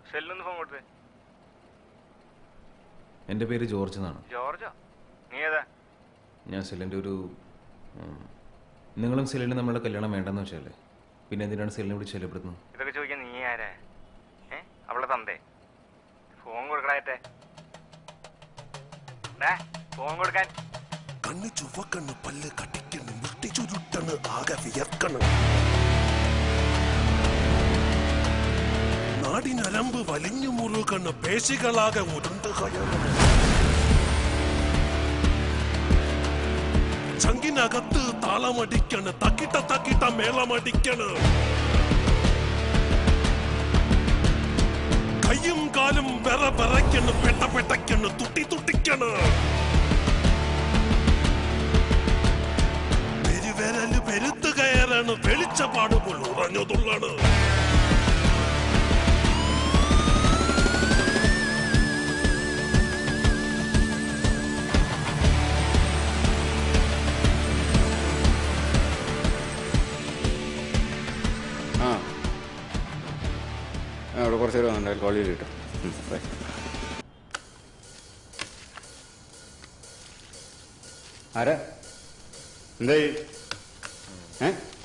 സെല്ലിനൊന്ന് phone കൊടുത്തേ എൻ്റെ പേര് ജോർജ് എന്നാണ് ജോർജോ നീ ഏതാ ഞാൻ സെല്ലിൻ്റെ ഒരു ഉം, നിങ്ങളും സെല്ലിനും നമ്മളുടെ കല്യാണം വേണ്ടെന്ന് വെച്ചല്ലേ പിന്നെ എന്തിനാണ് സെല്ലിനെ വിളിച്ച് ശല്യപ്പെടുത്തുന്നത് ഇതൊക്കെ ചോദിക്കാൻ നീ ആരാ ഏ അവളെ തന്തേ ഫോൺ കൊടുക്കണായിട്ടെ ഫോൺ കൊടുക്കാൻ കണ്ണ് ചുവക്കണ്ണ് പല്ല് കടിക്കണ് മുട്ടി ചുരുട്ടണ് ആകെ വിയർക്കണ് നാടിനരമ്പ് വലിഞ്ഞു മുറുകണ് പേശികളാകെ ഉരുണ്ട് കയറണ് ചങ്കിനകത്ത് താളമടിക്കണ് തക്കിട്ട തക്കിട്ട മേളമടിക്കണ് കയ്യും കാലും വിറ വിറയ്ക്കണ് പെട്ട പെട്ടയ്ക്കണ് തുട്ടി തുട്ടിക്കണ് പെരുവിരല് പെരുത്ത് കയറാണ് വെളിച്ചപ്പാടുമ്പോൾ ഉറഞ്ഞതുള്ളാണ് ആ ആ, അവിടെ കുറച്ച് നേരം വന്നിട്ട് കോൾ ചെയ്ത് കിട്ടും ഉം, ബൈ ആരാ എന്തായി ഏ